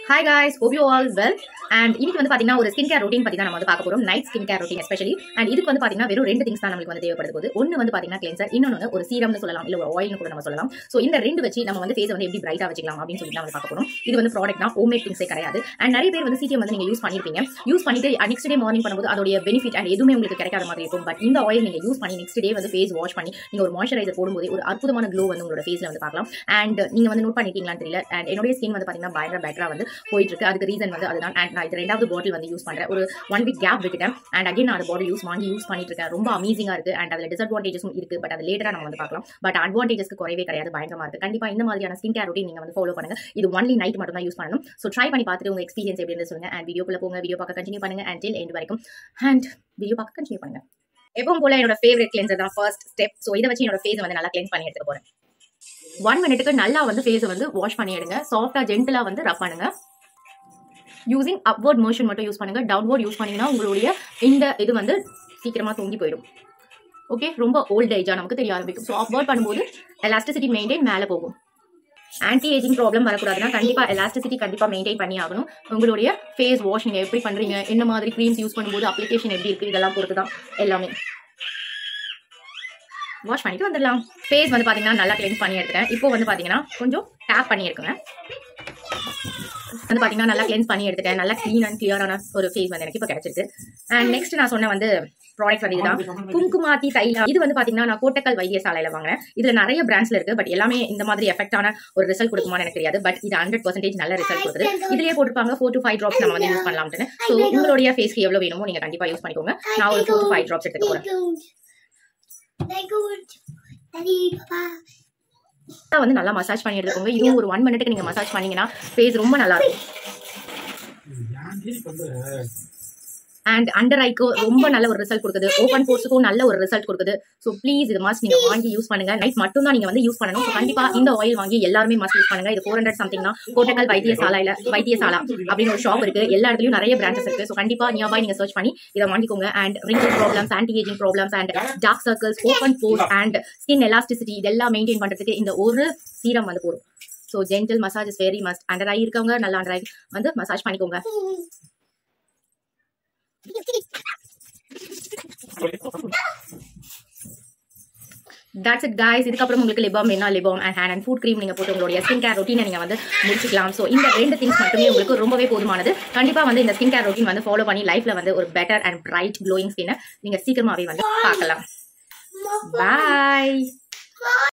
hi guys hope you all well and இன்னைக்கு வந்து பாத்தீங்கன்னா ஒரு ஸ்கின் கேர் ரொட்டீன் பத்தி தான் நம்ம வந்து பார்க்க போறோம் night skin care routine especially and இதுக்கு வந்து பாத்தீங்கன்னா வெறும் ரெண்டு திங்ஸ் தான் நமக்கு வந்து தேவைப்படுது போது ஒன்னு வந்து பாத்தீங்கன்னா கிளென்சர் இன்னொன்னு ஒரு சீரம்னு சொல்லலாம் இல்ல ஒரு ஆயில்னு கூட நம்ம சொல்லலாம் சோ இந்த ரெண்டு வச்சு நம்ம வந்து ஃபேஸ் வந்து எப்படி பிரைட்டா வச்சுக்கலாம் அப்படின்னு சொல்லி தான் வந்து பார்க்க போறோம் இது வந்து ப்ராடக்ட் தான் ஹோம்மேட் திங்ஸே கிடையாது அண்ட் நிறைய பேர் வந்து சிடிஎம் வந்து நீங்க யூஸ் பண்ணிருப்பீங்க யூஸ் பண்ணிட்டு நெக்ஸ்ட் டே மார்னிங் பண்ணும்போது அதோட பெனிஃபிட் அண்ட் எதுவுமே உங்களுக்கு கிடைக்காத மாதிரி இருக்கும் பட் இந்த ஆயில் நீங்க யூஸ் பண்ணி நெக்ஸ்ட் டே வந்து ஃபேஸ் வாஷ் பண்ணி நீங்க ஒரு மாய்ஸ்சரைசர் போடும்போது ஒரு அற்புதமான க்ளோ வந்து உங்களோட ஃபேஸ்ல வந்து பார்க்கலாம் அண்ட் நீங்க வந்து நோட் பண்ணிருக்கீங்களான்னு தெரியல அண்ட் என்னுடைய ஸ்கின் வந்து பாத்தீங்கன்னா பயங்கர பெட்டரா வந்து போயிட்டு இருக்கு அதுக்கு ரீசன் வந்து அதுதான் அண்ட் நான் இது ரெண்டாவது பாட்டில் வந்து யூஸ் பண்றேன் ஒரு ஒன் வீக் கேப் விட்டுட்டேன் அண்ட் அகைன் நான் அந்த பாட்டில் யூஸ் வாங்கி யூஸ் பண்ணிட்டு இருக்கேன் ரொம்ப அமேசிங்கா இருக்கு அண்ட் அதுல டிஸ்அட்வான்டேஜஸும் இருக்கு பட் அது லேட்டரா நம்ம வந்து பார்க்கலாம் பட் அட்வான்டேஜஸ்க்கு குறையவே கிடையாது பயங்கரமா இருக்கு கண்டிப்பா இந்த மாதிரியான ஸ்கின் கேர் ரொட்டீன் நீங்க வந்து ஃபாலோ பண்ணுங்க இது ஒன்லி நைட் மட்டும் தான் யூஸ் பண்ணணும் ஸோ ட்ரை பண்ணி பார்த்துட்டு உங்க எக்ஸ்பீரியன்ஸ் எப்படி இருந்து சொல்லுங்க அண்ட் வீடியோக்குள்ள போங்க வீடியோ பார்க்க கண்டினியூ பண்ணுங்க அண்ட் டில் எண்ட் வரைக்கும் அண்ட் வீடியோ பார்க்க கண்டினியூ பண்ணுங்க எப்பவும் போல என்னோட ஃபேவரட் கிளென்சர் தான் ஃபர்ஸ்ட் ஸ்டெப் ஸோ இதை வச்சு என்னோட ஃபேஸ் வந்து நல்லா கிளென்ஸ் பண்ணி எடுத்துக்க போறேன் ஒன் மினிட்டுக்கு நல்லா வந்து ஃபேஸை வந்து வாஷ் பண்ணி எடுங்க சாஃப்டா ஜென்டலா வந்து ரப் பண்ணுங்க யூசிங் அப்வர்ட் மோஷன் மட்டும் யூஸ் பண்ணுங்க டவுன்வர்ட் யூஸ் பண்ணீங்கன்னா உங்களுடைய இந்த இது வந்து சீக்கிரமா தூங்கி போயிடும் ஓகே ரொம்ப ஓல்ட் ஏஜா நமக்கு தெரிய ஆரம்பிக்கும் ஸோ அப்வர்ட் பண்ணும்போது எலாஸ்டிசிட்டி மெயின்டைன் மேலே போகும் ஆன்டி ஏஜிங் ப்ராப்ளம் வரக்கூடாதுன்னா கண்டிப்பா எலாஸ்டிசிட்டி கண்டிப்பா மெயின்டைன் பண்ணி ஆகணும் உங்களுடைய ஃபேஸ் வாஷ் நீங்க எப்படி பண்றீங்க என்ன மாதிரி க்ரீம்ஸ் யூஸ் பண்ணும்போது அப்ளிகேஷன் எப்படி இருக்கு இதெல்லாம் பொறுத்து தான் எல்லாமே வாஷ் பண்ணிட்டு வந்துடலாம் ஃபேஸ் வந்து பாத்தீங்கன்னா நல்லா கிளீன் பண்ணி எடுத்துட்டேன் இப்போ வந்து பாத்தீங்கன்னா கொஞ்சம் டேப் பண்ணி எடுக்குங்க வந்து பாத்தீங்கன்னா நல்லா கிளென்ஸ் பண்ணி எடுத்துட்டேன் நல்லா க்ளீன் அண்ட் கிளியரான ஒரு ஃபேஸ் வந்து எனக்கு இப்போ கிடைச்சிருக்கு அண்ட் நெக்ஸ்ட் நான் சொன்ன வந்து ப்ராடக்ட் வந்து இதுதான் குங்குமாத்தி தைலா இது வந்து பாத்தீங்கன்னா நான் கோட்டக்கல் வைத்தியசாலையில வாங்கினேன் இதுல நிறைய பிராண்ட்ஸ்ல இருக்கு பட் எல்லாமே இந்த மாதிரி எஃபெக்டான ஒரு ரிசல்ட் கொடுக்குமான்னு எனக்கு தெரியாது பட் இது ஹண்ட்ரட் பர்சன்டேஜ் நல்ல ரிசல்ட் கொடுக்குது இதுலயே போட்டுருப்பாங்க ஃபோர் டு ஃபைவ் ட்ராப்ஸ் நம்ம வந்து யூஸ் பண்ணலாம்னு ஸோ உங்களுடைய ஃபேஸ்க்கு எவ்வளவு வேணுமோ நீங்க கண்டிப்பா யூஸ் பண்ணிக்கோங்க நான் ஒரு ஃபோர் டு ஃபைவ் ட்ராப்ஸ் எடுத்துக்க போறேன் வந்து நல்லா மசாஜ் பண்ணி எடுத்துக்கோங்க இதுவும் ஒரு ஒன் மினிட்டுக்கு நீங்க மசாஜ் பண்ணீங்கன்னா ஃபேஸ் ரொம்ப நல்லா இருக்கும் அண்ட் அண்டர் ஐக்கோ ரொம்ப நல்ல ஒரு ரிசல்ட் கொடுக்குது ஓப்பன் போர்ஸுக்கும் நல்ல ஒரு ரிசல்ட் கொடுக்குது ஸோ ப்ளீஸ் இது மஸ்ட் நீங்க வாங்கி யூஸ் பண்ணுங்க நைட் மட்டும் தான் நீங்க வந்து யூஸ் பண்ணணும் ஸோ கண்டிப்பா இந்த ஆயில் வாங்கி எல்லாருமே மஸ்ட் யூஸ் பண்ணுங்க இது ஃபோர் ஹண்ட்ரட் சம்திங் தான் கோட்டக்கல் வைத்தியசாலையில வைத்தியசாலா அப்படின்னு ஒரு ஷாப் இருக்கு எல்லா இடத்துலயும் நிறைய பிரான்ச்சஸ் இருக்கு ஸோ கண்டிப்பா நியர்பை நீங்க சர்ச் பண்ணி இதை வாங்கிக்கோங்க and wrinkle problems anti ageing problems and dark circles open pores and skin elasticity இதெல்லாம் மெயின்டைன் பண்றதுக்கு இந்த ஒரு சீரம் வந்து போதும் so gentle massage is very must அண்டர் ஆகி இருக்கவங்க நல்லா அண்டர் ஆகி வந்து மசாஜ் பண்ணிக்கோங்க தட்ஸ் இட் guys இதுக்கப்புறம் உங்களுக்கு லிபாம் வேணா lip balm and hand and foot cream நீங்கள் போட்டு உங்களுடைய ஸ்கின் கேர் ரொட்டீனை நீங்கள் வந்து முடிச்சிக்கலாம் ஸோ இந்த ரெண்டு திங்ஸ் மட்டுமே உங்களுக்கு ரொம்பவே போதுமானது கண்டிப்பாக வந்து இந்த ஸ்கின் கேர் ரொட்டீன் வந்து ஃபாலோ பண்ணி லைஃப்ல வந்து ஒரு பெட்டர் அண்ட் பிரைட் க்ளோயிங் ஸ்கின்னை நீங்கள் சீக்கிரமாகவே வந்து பார்க்கலாம் பாய்